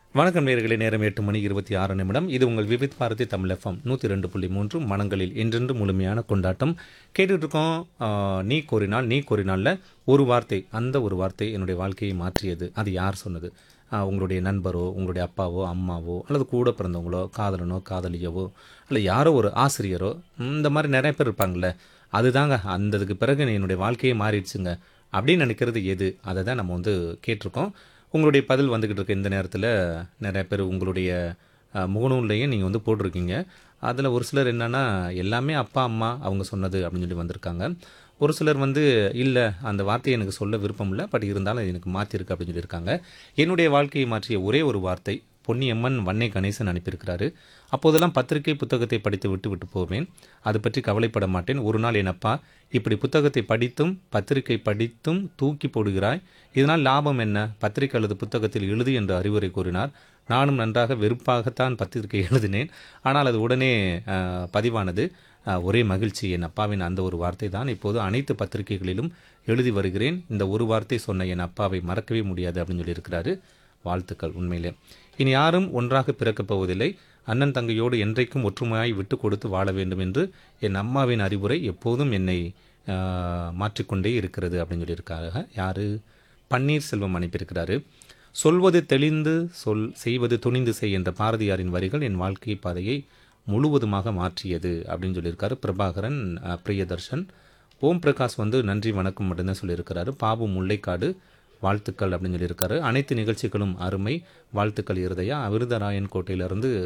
வணக்கம் நேர்களே நேரம் எட்டு மணி இருபத்தி ஆறு நிமிடம் இது உங்கள் விவித் பாரதி தமிழ் எஃப்எம் நூற்றி ரெண்டு புள்ளி மூன்று மனங்களில் என்றென்று முழுமையான கொண்டாட்டம் கேட்டுட்டு இருக்கோம் ஆ, நீ கோரினால் நீ கோரினால்ல ஒரு வார்த்தை அந்த ஒரு வார்த்தை என்னுடைய வாழ்க்கையை மாற்றியது அது யார் சொன்னது ஆ, உங்களுடைய நண்பரோ உங்களுடைய அப்பாவோ அம்மாவோ அல்லது கூட பிறந்தவங்களோ காதலனோ காதலியவோ இல்லை யாரோ ஒரு ஆசிரியரோ இந்த மாதிரி நிறைய பேர் இருப்பாங்கள்ல அதுதாங்க அந்ததுக்கு பிறகு என்னுடைய வாழ்க்கையே மாறிடுச்சுங்க அப்படின்னு நினைக்கிறது எது அதை தான் நம்ம வந்து கேட்டிருக்கோம் உங்களுடைய பதில் வந்துக்கிட்டு இருக்க இந்த நேரத்தில் நிறைய பேர் உங்களுடைய அஹ், முகநூல்லையும் நீங்கள் வந்து போட்டிருக்கீங்க அதில் ஒரு சிலர் என்னென்னா எல்லாமே அப்பா அம்மா அவங்க சொன்னது அப்படின்னு சொல்லி வந்திருக்காங்க ஒரு சிலர் வந்து இல்லை அந்த வார்த்தையை எனக்கு சொல்ல விருப்பம் இல்லை பட் இருந்தாலும் அது எனக்கு மாற்றிருக்கு அப்படின்னு சொல்லியிருக்காங்க என்னுடைய வாழ்க்கையை மாற்றிய ஒரே ஒரு வார்த்தை பொன்னியம்மன் வன்னை கணேசன் அனுப்பியிருக்கிறாரு அப்போதெல்லாம் பத்திரிகை புத்தகத்தை படித்து விட்டு விட்டு போவேன் அது பற்றி கவலைப்பட மாட்டேன் ஒரு நாள் என் அப்பா இப்படி புத்தகத்தை படித்தும் பத்திரிகை படித்தும் தூக்கி போடுகிறாய் இதனால் லாபம் என்ன பத்திரிகை அல்லது புத்தகத்தில் எழுது என்று அறிவுரை கூறினார் நானும் நன்றாக வெறுப்பாகத்தான் பத்திரிகை எழுதினேன் ஆனால் அது உடனே அஹ், பதிவானது அஹ், ஒரே மகிழ்ச்சி என் அப்பாவின் அந்த ஒரு வார்த்தை தான் இப்போது அனைத்து பத்திரிகைகளிலும் எழுதி வருகிறேன் இந்த ஒரு வார்த்தை சொன்ன என் அப்பாவை மறக்கவே முடியாது அப்படின்னு சொல்லியிருக்கிறாரு வாழ்த்துக்கள் உண்மையிலே இனி யாரும் ஒன்றாக பிறக்கப் போவதில்லை அண்ணன் தங்கையோடு என்றைக்கும் ஒற்றுமையாய் விட்டு கொடுத்து வாழ வேண்டும் என்று என் அம்மாவின் அறிவுரை எப்போதும் என்னை ஆஹ், மாற்றிக்கொண்டே இருக்கிறது அப்படின்னு சொல்லியிருக்காங்க யாரு பன்னீர்செல்வம் அனுப்பியிருக்கிறாரு சொல்வது தெளிந்து சொல் செய்வது துணிந்து செய் என்ற பாரதியாரின் வரிகள் என் வாழ்க்கை பாதையை முழுவதுமாக மாற்றியது அப்படின்னு சொல்லியிருக்காரு பிரபாகரன் ஆஹ், பிரியதர்ஷன் ஓம் பிரகாஷ் வந்து நன்றி வணக்கம் மட்டும்தான் சொல்லியிருக்கிறாரு பாபு முல்லைக்காடு வாழ்த்துக்கள் அப்படின்னு சொல்லியிருக்காரு அனைத்து நிகழ்ச்சிகளும் அருமை வாழ்த்துக்கள் இருதயா அவிருதராயன் கோட்டையிலிருந்து